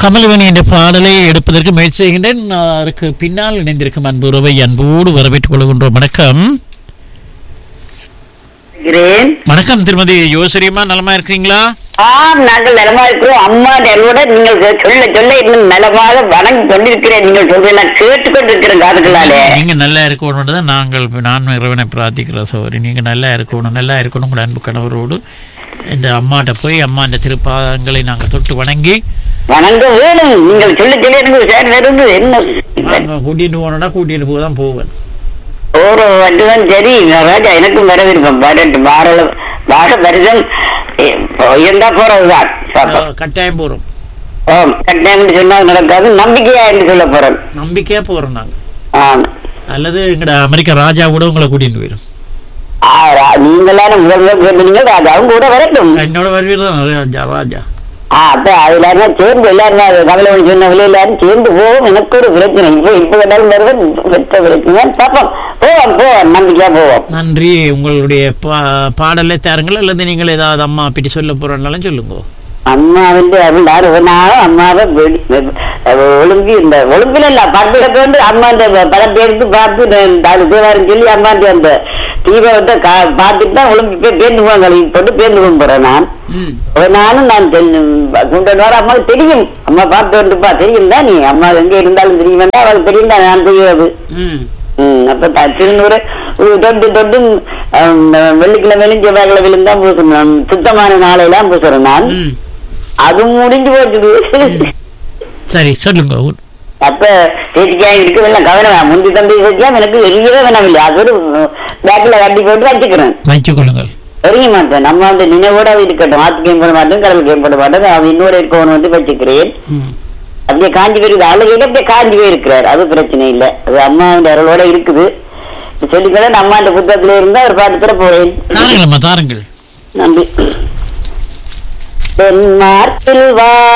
கமலவணி என்ற பாடலை எடுப்பதற்கு முயற்சி செய்கின்றேன் அதற்கு பின்னால் இணைந்திருக்கும் அன்பு உறவை அன்போடு வரவேற்றுக் கொள்கின்றோம் வணக்கம் இருக்கிறேன் வணக்கம் திருமதி யோசரியம்மா நலமா இருக்கிறீங்களா ஆம் நாங்கள் நலமா இருக்கிறோம் அம்மா நலவோட நீங்கள் சொல்ல சொல்ல இன்னும் நலமாக வணங்கி கொண்டிருக்கிறேன் நீங்கள் சொல்றதை நான் கேட்டுக்கொண்டிருக்கிறேன் காதுகளாலே நீங்க நல்லா இருக்கணும்னு தான் நாங்கள் நான் இறைவனை பிரார்த்திக்கிறோம் சோரி நீங்க நல்லா இருக்கணும் நல்லா இருக்கணும் உங்களோட அன்பு கணவரோடு இந்த அம்மாட்ட போய் அம்மா இந்த திருப்பாதங்களை நாங்கள் தொட்டு வணங்கி வணங்க வேணும் நீங்கள் சொல்ல சொல்ல எனக்கு சார் வருது என்ன நாங்க கூட்டிட்டு போனோம்னா கூட்டிட்டு போக தான் போவேன் ஒரு வட்டுதான் சரி ராஜா எனக்கும் வர விருப்பம் வரட்டு வார வார வருஷம் இருந்தா போறதுதான் பாப்போம். அஹ், கட்டாயம் போறோம் ஓம் கட்டாயம் சொன்னா நடக்காது நம்பிக்கையா என்று சொல்ல போறேன் நம்பிக்கையா போறோம் நாங்க ஆம் அல்லது எங்கட அமெரிக்க ராஜா கூட உங்களை கூட்டிட்டு போயிடும் ஆ, ரா- நீங்களான முதல்ல கேட்டீங்க ராஜாவும் கூட வரட்டும் என்னோட வருவீர் தான் ராஜா ராஜா ஆ, அப்ப அது எல்லாரும் சேர்ந்து எல்லாரும் அது கமலவன் சொன்னவங்களே எல்லாரும் சேர்ந்து போவோம் எனக்கு ஒரு பிரச்சனை இப்ப இப்ப எல்லாரும் வருவது பெற்ற பிரச்சனை பாப்போம் போவோம் போவோம் நம்பிக்கையா போவோம் நன்றி உங்களுடைய பா- பாடலை தாருங்கள் அல்லது நீங்கள் ஏதாவது அம்மா அப்படி சொல்ல போறோம்னாலும் சொல்லுங்க அம்மா வந்து அருளார் ஒரு நாளும் அம்மாவை வெடி- வெ- ஒழுங்கு இந்த ஒழுங்குல இல்ல படத்துல வந்து அம்மா இந்த படத்தை எடுத்து பார்த்து அது தேவாரம் சொல்லி அம்மா அந்த தீபத்தை கா- பார்த்துட்டு தான் ஒழுங்கு போய் பேந்து போவாங்க போட்டு பேந்து போறேன் நான் ம் ஒரு நாளும் நான் கொண்டு வர அம்மாவுக்கு தெரியும் அம்மா பார்த்து வந்துப்பா தெரியும் தான் நீ அம்மா எங்க இருந்தாலும் தெரியும் அவளுக்கு தெரியும் தான் நான் தெரியாது ம் ம், அப்ப த- திருநூறு ஒரு தொட்டு தொட்டு ஹம், வெள்ளிக்கிழமையிலும் செவ்வாய்க்கிழமையிலும் தான் பூசணும் சுத்தமான நாளையெல்லாம் பூசுறேன் நான் ம் அது முடிஞ்சு போச்சுது சரி சொல்லுங்க அப்ப தேசிக்காய் இருக்கு வெள்ளம் கவனம் முந்தி தம்பி தேசிக்கா எனக்கு எரியவே வேணாம் இல்லை அது ஒரு பேக்ல கட்டி போட்டு வச்சுக்கிறேன் வைத்துக் கொள்ளுங்கள் எரிய மாட்டேன் நம்ம வந்து நினைவோட இருக்கட்டும் ஆத்துக்கையும் போட மாட்டேன் கடலுக்கையும் போட மாட்டேன் அவன் இன்னொரு இருக்கவன் வந்து வச்சுக்கிறேன் ம் அப்படியே காஞ்சி போயிருக்குது அழுகையில அப்படியே காஞ்சி போயிருக்கிறார் அது பிரச்சனை இல்லை அது அம்மாவின் அருளோட இருக்குது சொல்லிக்கிறேன் அம்மா இந்த புத்தகத்துல இருந்தா ஒரு பாட்டு தர போறேன் தாருங்களம்மா தாருங்கள் நன்றி தென்மார்க்கில் வா